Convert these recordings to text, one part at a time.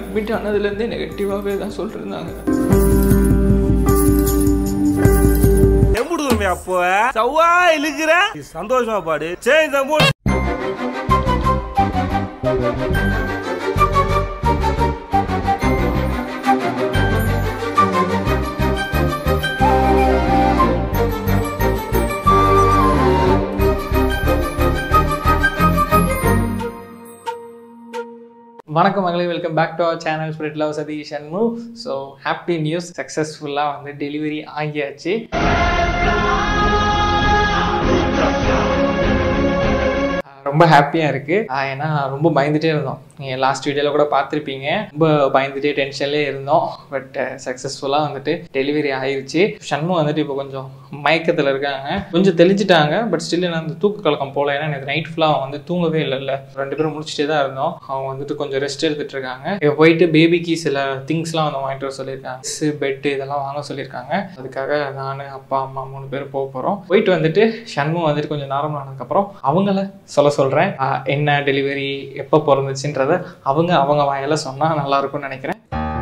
Admit ஆனதுலேருந்தே நெகட்டிவாகவே தான் சொல்லிருந்தாங்க எம்புடு தம்பி அப்போ சவ்வா இழுக்கிற சந்தோஷமா பாடு சேஞ்ச் த மூட் வணக்கம் மகளே வெல்கம் பேக் டு அவர் சேனல் ஸ்பிரிட் லவ் சதீஷ் அன்மு ஸோ ஹாப்பி நியூஸ் சக்ஸஸ்ஃபுல்லாக வந்து டெலிவரி ஆகியாச்சு ரொம்ப ஹாப்பியாக இருக்குது ஏன்னா ரொம்ப பயந்துட்டே இருந்தோம் நீங்கள் லாஸ்ட் வீடியோவில் கூட பார்த்துருப்பீங்க ரொம்ப பயந்துட்டே டென்ஷன்லேயே இருந்தோம் பட் சக்ஸஸ்ஃபுல்லாக வந்துட்டு டெலிவரி ஆயிருச்சு ஷண்மு வந்துட்டு இப்போ கொஞ்சம் மயக்கத்தில் இருக்காங்க கொஞ்சம் தெளிச்சிட்டாங்க பட் ஸ்டில் நான் அந்த தூக்க கலக்கம் போகல ஏன்னா எனக்கு நைட் ஃபுல்லாக அவங்க வந்து தூங்கவே இல்லைல்ல ரெண்டு பேரும் முடிச்சுட்டே தான் இருந்தோம் அவங்க வந்துட்டு கொஞ்சம் ரெஸ்ட் எடுத்துட்டு இருக்காங்க இப்போ போயிட்டு பேபிக்கு சில திங்ஸ்லாம் வந்து வாங்கிட்டு வர சொல்லியிருக்காங்க பெட்டு இதெல்லாம் வாங்க சொல்லியிருக்காங்க அதுக்காக நான் அப்பா அம்மா மூணு பேரும் போக போகிறோம் போயிட்டு வந்துட்டு ஷண்மு வந்துட்டு கொஞ்சம் நார்மல் ஆனதுக்கப்புறம் அவங்கள சொல்ல சொல்கிறேன் என்ன டெலிவரி எப்போ பிறந்துச்சுன்றத அவங்க அவங்க வாயால சொன்னால் நல்லா இருக்கும்னு நினைக்கிறேன்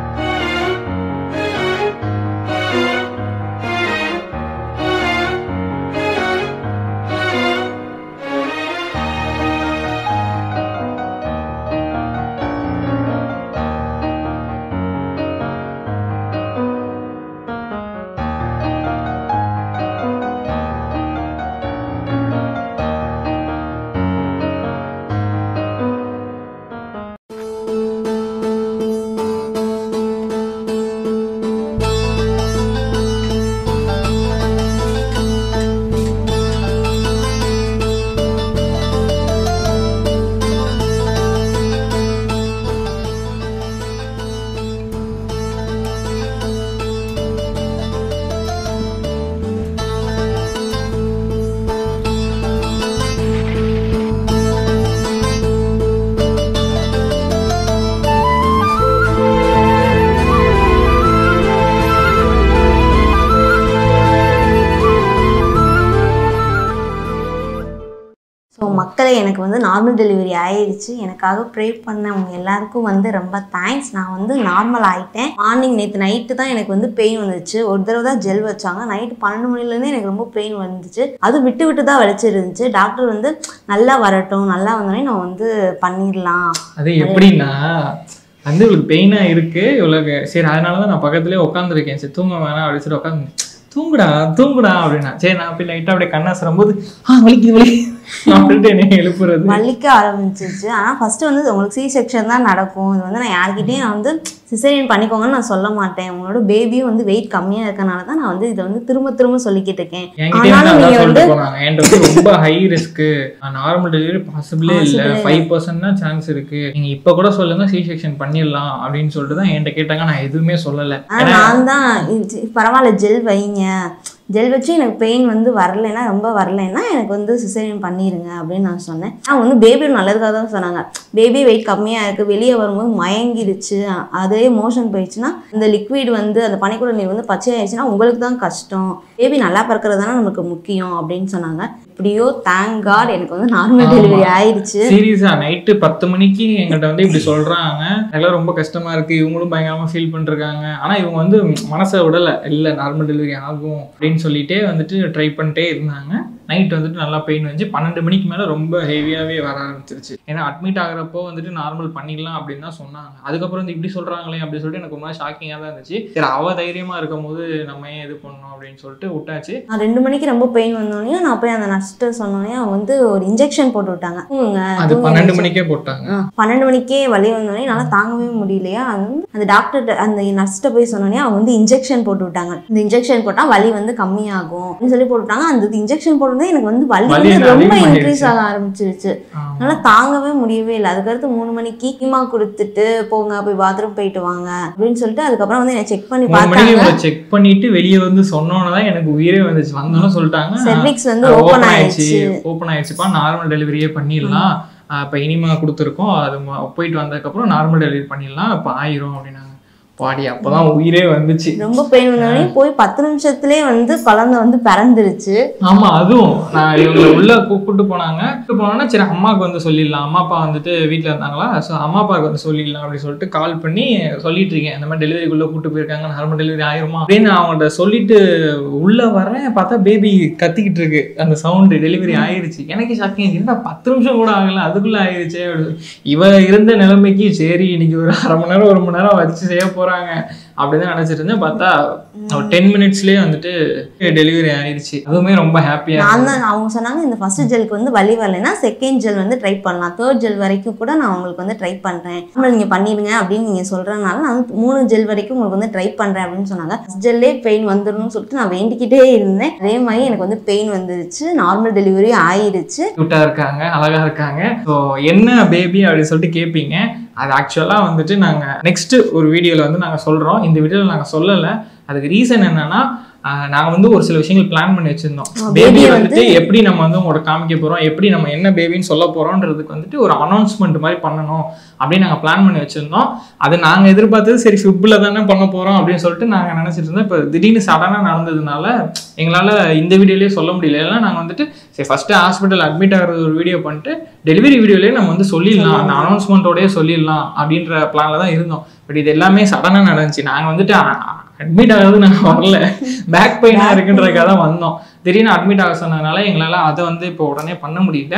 ஸோ மக்களே எனக்கு வந்து நார்மல் டெலிவரி ஆயிடுச்சு எனக்காக ப்ரே பண்ணவங்க எல்லாருக்கும் வந்து ரொம்ப தேங்க்ஸ் நான் வந்து நார்மல் ஆயிட்டேன் மார்னிங் நேற்று நைட்டு தான் எனக்கு வந்து பெயின் வந்துச்சு ஒரு தடவை தான் ஜெல் வச்சாங்க நைட்டு பன்னெண்டு மணிலேருந்து எனக்கு ரொம்ப பெயின் வந்துச்சு அது விட்டு விட்டு தான் வலிச்சிருந்துச்சு டாக்டர் வந்து நல்லா வரட்டும் நல்லா வந்தோடனே நான் வந்து பண்ணிடலாம் அது எப்படின்னா வந்து இவளுக்கு பெயினாக இருக்கு இவளுக்கு சரி அதனால தான் நான் பக்கத்துலேயே உட்காந்துருக்கேன் சரி தூங்க வேணாம் அப்படின்னு சொல்லி உட்காந்து தூங்குடா தூங்குடா அப்படின்னா சரி நான் போய் லைட்டாக அப்படியே கண்ணாசுறம் போது ஆ வலிக்குது வலி அப்படின்ட்டு என்னை எழுப்புறது வலிக்க ஆரம்பிச்சிருச்சு ஆனால் ஃபஸ்ட்டு வந்து உங்களுக்கு சி செக்ஷன் தான் நடக்கும் இது வந்து நான் யார்கிட்டயும் நான் வந்து சிசேரியன் பண்ணிக்கோங்கன்னு நான் சொல்ல மாட்டேன் உங்களோட பேபியும் வந்து வெயிட் கம்மியாக இருக்கனால தான் நான் வந்து இதை வந்து திரும்ப திரும்ப சொல்லிக்கிட்டு இருக்கேன் என்கிட்டயே வந்து ஆனாலும் அதான் நீங்கள் வந்து சொல்லிட்டு போனாங்க என்கிட்ட வந்து ரொம்ப ஹை ரிஸ்க் நார்மல் டெலிவரி பாசிபிளே இல்ல Possible ஃபைவ் பர்சன்ட் தான் சான்ஸ் இருக்கு நீங்க இப்ப கூட சொல்லுங்க சி செக்ஷன் பண்ணிடலாம் அப்படின்னு சொல்லிட்டு தான் என்கிட்ட கேட்டாங்க நான் எதுவுமே சொல்லல ஆனால் நான் தான் இது- பரவாயில்ல ஜெல் வைங்க ஜெல் வச்சு எனக்கு பெயின் வந்து வரலைன்னா ரொம்ப வரலைன்னா எனக்கு வந்து சிசேரியன் பண்ணிடுங்க அப்படின்னு நான் சொன்னேன் நான் வந்து பேபி நல்லதுக்காக தான் சொன்னாங்க பேபி வெயிட் கம்மியாக இருக்குது வெளியே வரும்போது மயங்கிடுச்சு அதே மோஷன் போயிடுச்சுன்னா இந்த லிக்விட் வந்து அந்த பனிக்கூட நீர் வந்து பச்சையாயிடுச்சுன்னா உங்களுக்கு தான் கஷ்டம் பேபி நல்லா பிறக்கிறது தானே நமக்கு முக்கியம் அப்படின்னு சொன்னாங்க எப்படியோ தேங்க் காட் எனக்கு வந்து நார்மல் டெலிவரி ஆயிடுச்சு சீரியஸா நைட்டு பத்து மணிக்கு எங்கள்கிட்ட வந்து இப்படி சொல்றாங்க எல்லாம் ரொம்ப கஷ்டமா இருக்கு இவங்களும் பயங்கரமா ஃபீல் பண்ணிருக்காங்க ஆனா இவங்க வந்து மனசை விடல இல்ல நார்மல் டெலிவரி ஆகும் அப்படின்னு சொல்லிட்டே வந்துட்டு ட்ரை பண்ணிட்டே இருந்தாங்க நைட் வந்துட்டு நல்லா பெயின் வந்துச்சு பன்னெண்டு மணிக்கு மேல ரொம்ப ஹெவியாவே வர ஆரம்பிச்சிருச்சு ஏன்னா அட்மிட் ஆகுறப்போ வந்துட்டு நார்மல் பண்ணிடலாம் அப்படின்னு தான் சொன்னாங்க அதுக்கப்புறம் வந்து இப்படி சொல்றாங்களே அப்படி சொல்லிட்டு எனக்கு ரொம்ப ஷாக்கிங்காக தான் இருந்துச்சு சரி அவ தைரியமா இருக்கும் போது நம்ம ஏன் இது பண்ணணும் அப்படின்னு சொல்லிட்டு விட்டாச்சு நான் ரெண்டு மணிக்கு ரொம்ப பெயின் வந்தோடனே நான் போய் அந்த நர்ஸ்கிட்ட சொன்னோடனே அவங்க வந்து ஒரு இன்ஜெக்ஷன் போட்டு விட்டாங்க தூங்குங்க அது தூங்குங்க. பன்னெண்டு மணிக்கே போட்டாங்க ஆ, பன்னெண்டு மணிக்கே வலி வந்தோடனே என்னால் தாங்கவே முடியலையா அது வந்து அந்த டாக்டர் அந்த நர்ஸ்கிட்ட போய் சொன்னோடனே அவங்க வந்து இன்ஜெக்ஷன் போட்டு விட்டாங்க இந்த இன்ஜெக்ஷன் போட்டால் வலி வந்து கம்மியாகும் அப்படின்னு சொல்லி போட்டு விட்டாங்க அந்த இன்ஜெக்ஷன் போடும்போது எனக்கு வந்து வலி வலி வந்து ரொம்ப அதிகமாயிடுச்சு. இன்க்ரீஸ் ஆக ஆரம்பிச்சிருச்சு ஆமா. என்னால் தாங்கவே முடியவே இல்லை அதுக்கடுத்து மூணு மணிக்கு கீமா கொடுத்துட்டு போங்க போய் பாத்ரூம் போயிட்டு வாங்க அப்படின்னு சொல்லிட்டு அதுக்கப்புறம் வந்து என்னை செக் பண்ணி மூணு மணிக்கு பார்த்தாங்க உங்களை செக் பண்ணிட்டு வெளியே வந்து சொன்னோன்னு தான் எனக்கு உயிரே வந்துச்சு வந்தோன்னு சொல்லிட்டாங்க செர்விக்ஸ் வந்து ஓப்பன் ஓப்பன் ஆயிடுச்சு ஆயிடுச்சு ஓப்பன் ஆயிடுச்சுப்பா நார்மல் டெலிவரியே பண்ணிடலாம் இப்போ இனிமா கொடுத்துருக்கோம் அது ம- போயிட்டு வந்ததுக்கப்புறம் நார்மல் டெலிவரி பண்ணிடலாம் இப்போ ஆயிரும் அப்படின்னாங்க பாடி அப்பதான் உயிரே வந்துச்சு ரொம்ப பெயின் வந்தோடனே போய் பத்து நிமிஷத்துலேயே வந்து குழந்தை வந்து பிறந்துருச்சு ஆமா அதுவும் நான் இவங்களை உள்ள கூப்பிட்டு போனாங்க கூப்பிட்டு போனோன்னா சரி அம்மாவுக்கு வந்து சொல்லிடலாம் அம்மா அப்பா வந்துட்டு வீட்டில் இருந்தாங்களா ஸோ அம்மா அப்பாவுக்கு வந்து சொல்லிடலாம் அப்படின்னு சொல்லிட்டு கால் பண்ணி சொல்லிட்டு இருக்கேன் இந்த மாதிரி டெலிவரிக்குள்ள கூப்பிட்டு போயிருக்காங்க நார்மல் டெலிவரி ஆயிருமா அப்படின்னு அவங்கள்ட்ட சொல்லிட்டு உள்ள வரேன் பார்த்தா பேபி கத்திக்கிட்டு இருக்கு அந்த சவுண்டு டெலிவரி ஆயிருச்சு எனக்கு ஷாக்கிங் என்ன பத்து நிமிஷம் கூட ஆகல அதுக்குள்ள ஆயிருச்சே அப்படின்னு சொல்லி. இவ இருந்த நிலைமைக்கு சரி இன்னைக்கு ஒரு அரை மணி நேரம் ஒரு மணி நேரம் வச்சு செய்ய போறாங்க அப்படிதான் நினைச்சிட்டு இருந்தேன் பார்த்தா ஒரு டென் மினிட்ஸ்லயே வந்துட்டு டெலிவரி ஆயிருச்சு அதுவுமே ரொம்ப ஹாப்பியா நான் தான் அவங்க சொன்னாங்க இந்த ஃபர்ஸ்ட் ஜெலுக்கு வந்து வலி வரலைன்னா செகண்ட் ஜெல் வந்து ட்ரை பண்ணலாம் தேர்ட் ஜெல் வரைக்கும் கூட நான் உங்களுக்கு வந்து ட்ரை பண்ணுறேன் நார்மல் நீங்கள் பண்ணிடுங்க அப்படின்னு நீங்கள் சொல்கிறதுனால நான் வந்து மூணு ஜெல் வரைக்கும் உங்களுக்கு வந்து ட்ரை பண்ணுறேன் அப்படின்னு சொன்னாங்க ஃபர்ஸ்ட் ஜெல்லே பெயின் வந்துடணும்னு சொல்லிட்டு நான் வேண்டிக்கிட்டே இருந்தேன் அதே மாதிரி எனக்கு வந்து பெயின் வந்துருச்சு நார்மல் டெலிவரி ஆயிருச்சு க்யூட்டாக இருக்காங்க அழகா இருக்காங்க ஸோ என்ன பேபி அப்படின்னு சொல்லிட்டு கேட்பீங்க அது ஆக்சுவலாக வந்துட்டு நாங்கள் நெக்ஸ்ட் ஒரு வீடியோவில் வந்து நாங்கள் சொல்கிறோம் இந்த வீடியோவில் நாங்கள் சொல்லலை அதுக்கு ரீசன் என்னன்னா நாங்கள் வந்து ஒரு சில விஷயங்கள் பிளான் பண்ணி வச்சுருந்தோம் ஆ, பேபி baby வந்துட்டு எப்படி நம்ம வந்து உங்களோட காமிக்க போகிறோம் எப்படி நம்ம என்ன பேபின்னு சொல்ல போகிறோன்றதுக்கு வந்துட்டு ஒரு அனௌன்ஸ்மெண்ட் மாதிரி பண்ணணும் அப்படின்னு நாங்கள் பிளான் பண்ணி வச்சுருந்தோம் அது நாங்கள் எதிர்பார்த்தது சரி ஃபிப்பில் தானே பண்ண போகிறோம் அப்படின்னு சொல்லிட்டு நாங்கள் நினச்சிட்டு இருந்தோம் இப்போ திடீர்னு சடனாக நடந்ததுனால எங்களால் இந்த வீடியோலேயே சொல்ல முடியல ஏன்னா நாங்கள் வந்துட்டு சரி ஃபஸ்ட்டு ஹாஸ்பிட்டல் அட்மிட் ஆகிறது ஒரு வீடியோ பண்ணிட்டு டெலிவரி வீடியோலேயே நம்ம வந்து சொல்லிடலாம் அந்த அனௌன்ஸ்மெண்ட்டோடய சொல்லிடலாம் அப்படின்ற பிளானில் தான் இருந்தோம் பட் இது எல்லாமே சடனாக நடந்துச்சு நாங்கள் வந்துட்டு அட்மிட் ஆகிறது நாங்கள் வரல பேக் பெயினாக இருக்குன்றதுக்காக தான் வந்தோம் திடீர்னு அட்மிட் ஆக சொன்னதுனால எங்களால் அதை வந்து இப்போ உடனே பண்ண முடியல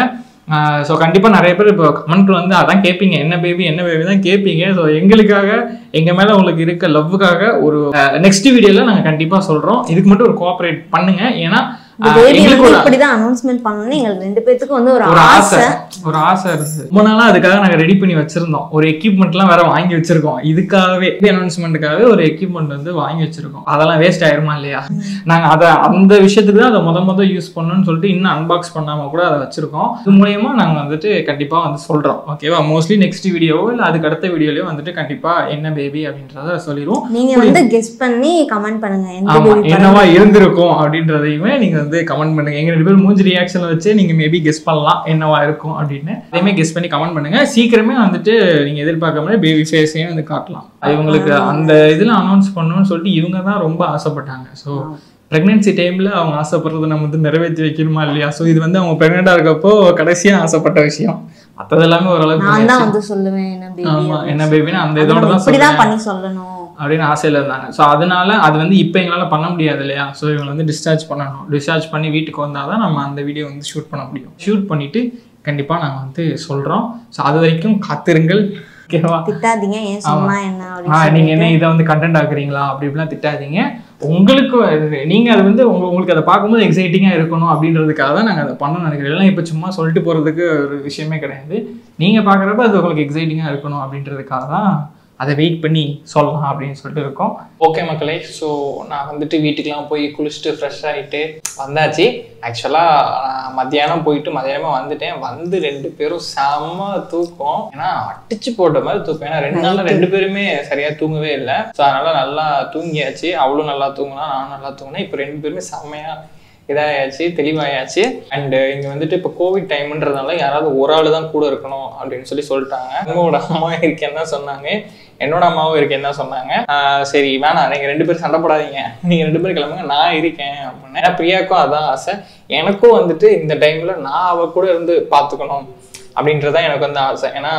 ஸோ கண்டிப்பாக நிறைய பேர் இப்போ கமெண்ட் வந்து அதான் கேட்பீங்க என்ன பேபி என்ன பேபி தான் கேட்பீங்க ஸோ எங்களுக்காக எங்கள் மேலே உங்களுக்கு இருக்க லவ்வுக்காக ஒரு நெக்ஸ்ட் வீடியோவில் நாங்கள் கண்டிப்பாக சொல்கிறோம் இதுக்கு மட்டும் ஒரு கோஆப்ரேட் பண்ணுங்க ஏன்னா இந்த ஆஹ், பேபி எங்களுக்கு வந்து ஒரு இப்படிதான் அனௌன்ஸ்மெண்ட் பண்ணணும்னு எங்களுக்கு ரெண்டு பேத்துக்கும் வந்து ஒரு ஒரு ஆசை ஆசை ஒரு ஆசை இருந்துச்சு ரொம்ப நாளா அதுக்காக நாங்க ரெடி பண்ணி வச்சிருந்தோம் ஒரு எக்யூப்மெண்ட்லாம் வேற வாங்கி வச்சிருக்கோம் இதுக்காகவே அனௌன்ஸ்மெண்ட்டுக்காகவே ஒரு எக்யூப்மெண்ட் வந்து வாங்கி வச்சிருக்கோம் அதெல்லாம் வேஸ்ட் ஆயிருமா இல்லையா நாங்க அதை அந்த விஷயத்துக்கு தான் அதை முத முத யூஸ் பண்ணணும்னு சொல்லிட்டு இன்னும் அன்பாக்ஸ் பண்ணாம கூட அதை வச்சிருக்கோம் இது மூலியமா நாங்க வந்துட்டு கண்டிப்பா வந்து சொல்றோம் ஓகேவா மோஸ்ட்லி நெக்ஸ்ட் வீடியோவோ இல்ல அதுக்கு அடுத்த வீடியோலயோ வந்துட்டு கண்டிப்பா என்ன பேபி அப்படின்றத சொல்லிடுவோம் நீங்க வந்து கெஸ் பண்ணி கமெண்ட் பண்ணுங்க எந்த ஆமா பேபி என்னவா இருந்திருக்கும் அப்படின்றதையுமே நீங்க வந்து கமெண்ட் பண்ணுங்க எங்க ரெண்டு பேரும் மூஞ்சி ரியாக்ஷன் வச்சு நீங்க மேபி கெஸ் பண்ணலாம் என்னவா இருக்கும் அப்படின்னு அதையுமே கெஸ் பண்ணி கமெண்ட் பண்ணுங்க சீக்கிரமே வந்துட்டு நீங்க எதிர்பார்க்க மாதிரி பேபி ஃபேஸையும் வந்து காட்டலாம் இவங்களுக்கு அந்த இதுல அனௌன்ஸ் பண்ணணும்னு சொல்லிட்டு இவங்க தான் ரொம்ப ஆசைப்பட்டாங்க ஸோ ப்ரெக்னென்சி டைம்ல அவங்க ஆசைப்படுறதை நம்ம வந்து நிறைவேற்றி வைக்கணுமா இல்லையா ஸோ இது வந்து அவங்க ப்ரெக்னெண்டா இருக்கப்போ கடைசியா ஆசைப்பட்ட விஷயம் மற்றது எல்லாமே ஓரளவுக்கு நான் தான் பண்ணியாச்சு. வந்து சொல்லுவேன் என்ன பேபி ஆமா என்ன பேபின்னு அந்த இதோட தான் இப்படிதான் சொல்றேன். பண்ணி சொல்லணும் அப்படின்னு ஆசையில் இருந்தாங்க ஸோ அதனால அது வந்து இப்போ எங்களால் பண்ண முடியாது இல்லையா ஸோ இவங்களை வந்து டிஸ்சார்ஜ் பண்ணணும் டிஸ்சார்ஜ் பண்ணி வீட்டுக்கு வந்தால் தான் நம்ம அந்த வீடியோ வந்து ஷூட் பண்ண முடியும் ஷூட் பண்ணிட்டு கண்டிப்பாக நாங்கள் வந்து சொல்கிறோம் ஸோ அது வரைக்கும் காத்திருங்கள் ஓகேவா திட்டாதீங்க ஏன் சொன்னா என்ன ஆ அப்படின்னு நீங்கள் என்ன இதை வந்து கண்டென்ட் ஆக்குறீங்களா அப்படி இப்படிலாம் திட்டாதீங்க உங்களுக்கு அது- நீங்க அது வந்து உங்க உங்களுக்கு அதை பார்க்கும்போது எக்ஸைட்டிங்காக இருக்கணும் அப்படின்றதுக்காக தான் நாங்கள் அதை பண்ணணும்னு நினைக்கிறோம் எல்லாம் இப்போ சும்மா சொல்லிட்டு போகிறதுக்கு ஒரு விஷயமே கிடையாது நீங்கள் பார்க்குறப்ப அது உங்களுக்கு எக்ஸைட்டிங்காக இருக்கணும் அப்படின்றதுக்காக தான் அதை வெயிட் பண்ணி சொல்லலாம் அப்படின்னு சொல்லிட்டு இருக்கோம் ஓகே மக்களே ஸோ நான் வந்துட்டு வீட்டுக்கெலாம் போய் குளிச்சுட்டு ஃப்ரெஷ் ஆகிட்டு வந்தாச்சு ஆக்சுவலாக மத்தியானம் போயிட்டு மத்தியானமாக வந்துட்டேன் வந்து ரெண்டு பேரும் செம்ம தூக்கம் ஏன்னா அடிச்சு போட்ட மாதிரி தூக்கம் ஏன்னா ரெண்டு நாள் ரெண்டு பேருமே சரியாக தூங்கவே இல்லை ஸோ அதனால நல்லா தூங்கியாச்சு அவளும் நல்லா தூங்கினா நானும் நல்லா தூங்கினேன் இப்போ ரெண்டு பேருமே செம்மையாக இதாயாச்சு தெளிவாயாச்சு அண்ட் இங்க வந்துட்டு இப்போ கோவிட் டைம்ன்றதுனால யாராவது ஒரு ஆள் தான் கூட இருக்கணும் அப்படின்னு சொல்லி சொல்லிட்டாங்க என்னோட அம்மா இருக்கேன்னு தான் சொன்னாங்க என்னோட அம்மாவும் இருக்கேன்னு தான் சொன்னாங்க ஆஹ் சரி வேணாம் நீங்க ரெண்டு பேரும் சண்டை போடாதீங்க நீங்க ரெண்டு பேரும் கிளம்புங்க நான் இருக்கேன் அப்படின்னு ஏன்னா பிரியாக்கும் அதான் ஆசை எனக்கும் வந்துட்டு இந்த டைம்ல நான் அவ கூட இருந்து பார்த்துக்கணும் அப்படின்றதான் எனக்கு வந்து ஆசை ஏன்னா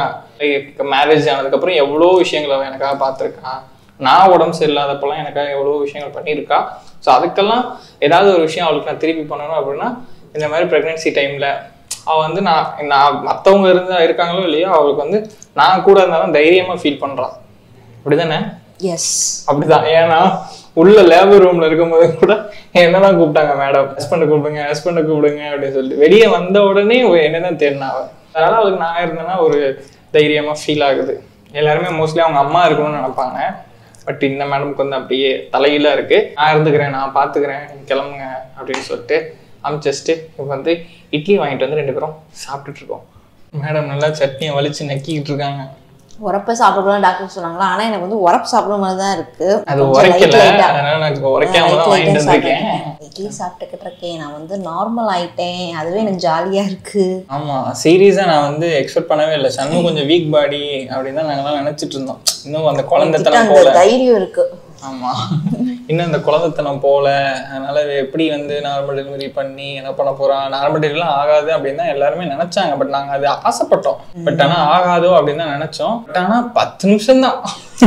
மேரேஜ் ஆனதுக்கப்புறம் எவ்வளோ விஷயங்களை அவ எனக்காக பார்த்துருக்கா நான் உடம்பு சரியில்லாதப்பெல்லாம் எனக்காக எவ்வளோ விஷயங்கள் பண்ணியிருக்கா ஸோ அதுக்கெல்லாம் ஏதாவது ஒரு விஷயம் அவளுக்கு நான் திருப்பி பண்ணணும் அப்படின்னா இந்த மாதிரி ப்ரெக்னென்சி டைமில் அவள் வந்து நான் நான் மற்றவங்க இருந்தா இருக்காங்களோ இல்லையோ அவளுக்கு வந்து நான் கூட இருந்தாலும் தைரியமாக ஃபீல் பண்ணுறான் அப்படிதானே எஸ் அப்படிதான் ஏன்னா உள்ள லேபர் ரூம்ல இருக்கும்போது கூட என்னதான் கூப்பிட்டாங்க மேடம் ஹஸ்பண்டை கூப்பிடுங்க ஹஸ்பண்டை கூப்பிடுங்க அப்படின்னு சொல்லிட்டு வெளியே வந்த உடனே என்னதான் தேடினா அவ அதனால அவளுக்கு நான் இருந்தேன்னா ஒரு தைரியமா ஃபீல் ஆகுது எல்லாருமே மோஸ்ட்லி அவங்க அம்மா இருக்கணும்னு நினைப்பாங்க பட் இந்த மேடம்க்கு வந்து அப்படியே தலையில இருக்கு நான் இருந்துக்கிறேன் நான் பாத்துக்கிறேன் நீங்க கிளம்புங்க அப்படின்னு சொல்லிட்டு அமிச்சஸ்ட்டு இப்போ வந்து இட்லி வாங்கிட்டு வந்து ரெண்டு பேரும் சாப்பிட்டுட்டு இருக்கோம் மேடம் நல்லா சட்னியை வலிச்சு நக்கிக்கிட்டு இருக்காங்க உரப்ப சாப்பிடக்கூடாது டாக்டர் சொன்னாங்களா ஆனா எனக்கு வந்து உரப்பு சாப்பிடுற மாதிரி தான் இருக்கு அது கொஞ்சம் உரைக்கல light light ஆ. அதனால நான் உரைக்காம light தான் light ஆ வாங்கிட்டு வந்திருக்கேன் சாப்பிட்டுட்டு இட்லி சாப்பிட்டுக்கிட்டு இருக்கேன் நான் வந்து நார்மல் ஆயிட்டேன் அதுவே எனக்கு ஜாலியா இருக்கு ஆமா சீரியஸா நான் வந்து எக்ஸ்பெக்ட் பண்ணவே இல்லை சன்னு கொஞ்சம் வீக் பாடி அப்படின்னு தான் நாங்கெல்லாம் நினைச்சிட்டு இருந்தோம் இன்னும் அந்த குழந்தைத்தனம் அந்த போல தைரியம் இருக்கு ஆமா இன்னும் அந்த குழந்தைத்தனம் போல அதனால இவ எப்படி வந்து நார்மல் டெலிவரி பண்ணி என்ன பண்ண போறான் நார்மல் டெலிவரிலாம் ஆகாது அப்படின்னு தான் எல்லாருமே நினைச்சாங்க பட் நாங்க அது ஆசைப்பட்டோம் பட் ஆனா ஆகாதோ அப்படின்னு தான் நினைச்சோம் பட் ஆனா பத்து நிமிஷம் தான்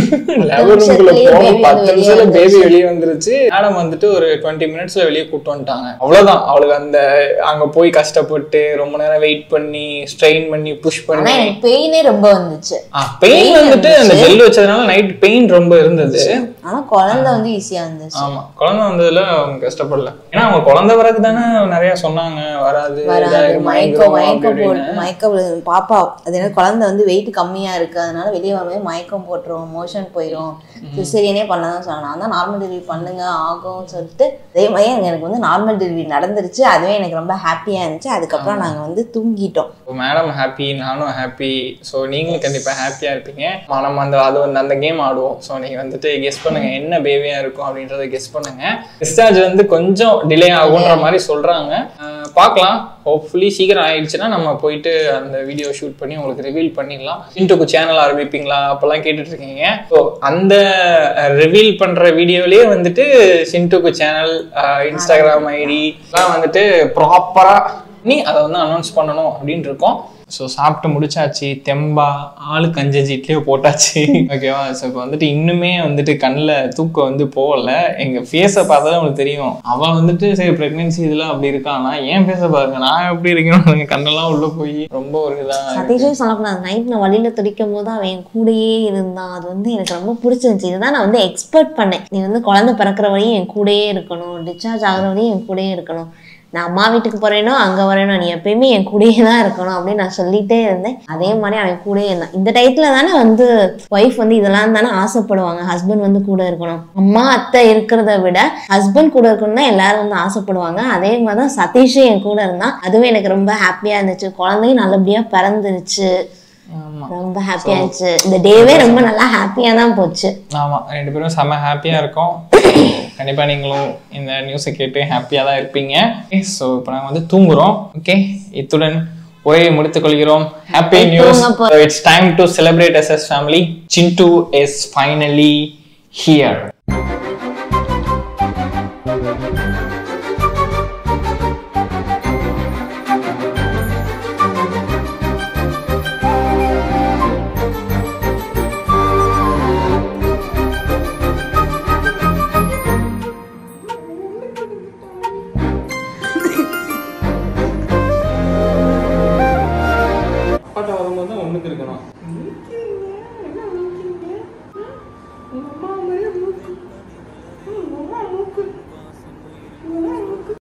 லெவல் ரூம்குள்ள நிமிஷத்துலயே போக baby பத்து வந்து நிமிஷத்துல வெளியே பேபி வெளியே வந்துருச்சு மேடம் வந்துட்டு ஒரு டுவெண்ட்டி மினிட்ஸ்ல வெளியே கூட்டு வந்துட்டாங்க அவ்வளவுதான் அவளுக்கு அந்த அங்க போய் கஷ்டப்பட்டு ரொம்ப நேரம் வெயிட் பண்ணி ஸ்ட்ரெயின் பண்ணி புஷ் ஆனா பண்ணி எனக்கு பெயினே ரொம்ப வந்துச்சு பெயின் வந்துட்டு அந்த ஜெல் வச்சதுனால நைட் பெயின் ரொம்ப இருந்தது ஆனா குழந்தை வந்து ஈஸியா இருந்துச்சு ஆமா குழந்தை வந்ததுல அவங்க கஷ்டப்படல ஏன்னா அவங்க குழந்தை வரக்கு தானே நிறைய சொன்னாங்க வராது வராது இதாயிரும், மயக்கம் மயங்கிரும் மயக்கம் அப்படி போட்டு இப்படின்னு. மயக்கம் விழு- பாப்பா அது என்ன குழந்தை வந்து வெயிட் கம்மியா இருக்கு அதனால வெளியே வரும்போது மயக்கம் போட்டுரும் மோஷன் போயிடும் சிசேரியனே பண்ணதான் சொன்னாங்க நான் தான் நார்மல் டெலிவரி பண்ணுங்க ஆகும்னு சொல்லிட்டு அதே மாதிரி எனக்கு வந்து நார்மல் டெலிவரி நடந்துருச்சு அதுவே எனக்கு ரொம்ப ஹாப்பியா இருந்துச்சு அதுக்கப்புறம் நாங்க வந்து தூங்கிட்டோம் மேடம் ஹாப்பி நானும் ஹாப்பி ஸோ நீங்களும் கண்டிப்பா ஹாப்பியா இருப்பீங்க ஆமா, நம்ம அந்த அது வந்து அந்த கேம் ஆடுவோம் ஸோ நீங்க வந்துட்டு கெஸ் பண்ணுங்க என்ன பேபியா இருக்கும் அப்படின்றத கெஸ் பண்ணுங்க டிஸ்சார்ஜ் வந்து கொஞ்சம் டிலே ஆகுன்ற மாதிரி சொல்றாங்க அஹ் பார்க்கலாம் ஹோப்ஃபுல்லி சீக்கிரம் ஆயிடுச்சுன்னா நம்ம போயிட்டு அந்த வீடியோ ஷூட் பண்ணி உங்களுக்கு ரிவீல் பண்ணிடலாம் இன்ட்டுக்கு சேனல் ஆரம்பிப்பீங்களா அப்பெல்லாம் கேட்டுட்டு இருக்கீங்க ஸோ அந்த ரிவீல் பண்ற வீடியோலயே வந்துட்டு சின்ட்டுக்கு சேனல் இன்ஸ்டாகிராம் ஐடி எல்லாம் வந்துட்டு ப்ராப்பரா நீ அதை வந்து அனௌன்ஸ் பண்ணணும் அப்படின்னு இருக்கோம் ஸோ சாப்பிட்டு முடிச்சாச்சு தெம்பா ஆளுக்கு அஞ்சு இட்லியோ போட்டாச்சு ஓகேவா ஸோ இப்போ வந்துட்டு இன்னுமே வந்துட்டு கண்ணில் தூக்கம் வந்து போகல எங்கள் ஃபேஸை பார்த்தா தான் உங்களுக்கு தெரியும் அவள் வந்துட்டு சரி ப்ரெக்னென்சி இதெல்லாம் அப்படி இருக்கானா ஏன் ஃபேஸை பாருங்க நான் எப்படி இருக்கேன்னு கண்ணெல்லாம் உள்ளே போய் ரொம்ப ஒரு இதாக சதீஷே சொல்லக்கூடாது நைட் நான் வழியில துடிக்கும் போது அவன் என் கூடயே இருந்தான் அது வந்து எனக்கு ரொம்ப பிடிச்சிருந்துச்சு இதுதான் நான் வந்து எக்ஸ்பெக்ட் பண்ணேன் நீ வந்து குழந்தை பிறக்கிற வரையும் என் கூடயே இருக்கணும் டிஸ்சார்ஜ் ஆகுற வரையும் என் கூடயே இருக்கணும் நான் அம்மா வீட்டுக்கு போறேனோ அங்க வரேனோ நீ எப்பயுமே என் கூடயே தான் இருக்கணும் அப்படின்னு நான் சொல்லிட்டே இருந்தேன் அதே மாதிரி அவன் கூடயே இருந்தான் இந்த டயத்துல தானே வந்து ஒய்ஃப் வந்து இதெல்லாம் தானே ஆசைப்படுவாங்க ஹஸ்பண்ட் வந்து கூட இருக்கணும் அம்மா அத்தை இருக்கிறத விட ஹஸ்பண்ட் கூட இருக்கணும் தான் எல்லாரும் வந்து ஆசைப்படுவாங்க அதே மாதிரி தான் சதீஷும் என் கூட இருந்தான் அதுவும் எனக்கு ரொம்ப ஹாப்பியா இருந்துச்சு குழந்தையும் நல்லபடியா பிறந்துருச்சு ஆமாம் ரொம்ப ஹாப்பியா இருந்துச்சு இந்த டேவே ரொம்ப நல்லா ஹாப்பியா தான் போச்சு ஆமாம் ரெண்டு பேரும் செம்ம ஹாப்பியாக இருக்கோம் கண்டிப்பாக நீங்களும் இந்த நியூஸை கேட்டு ஹாப்பியாக தான் இருப்பீங்க ஸோ இப்போ நாங்கள் வந்து தூங்குறோம் ஓகே இத்துடன் உரையை முடித்துக் கொள்கிறோம் ஹாப்பி நியூஸ் தூங்க it's time to celebrate yes yes family Sintu is finally here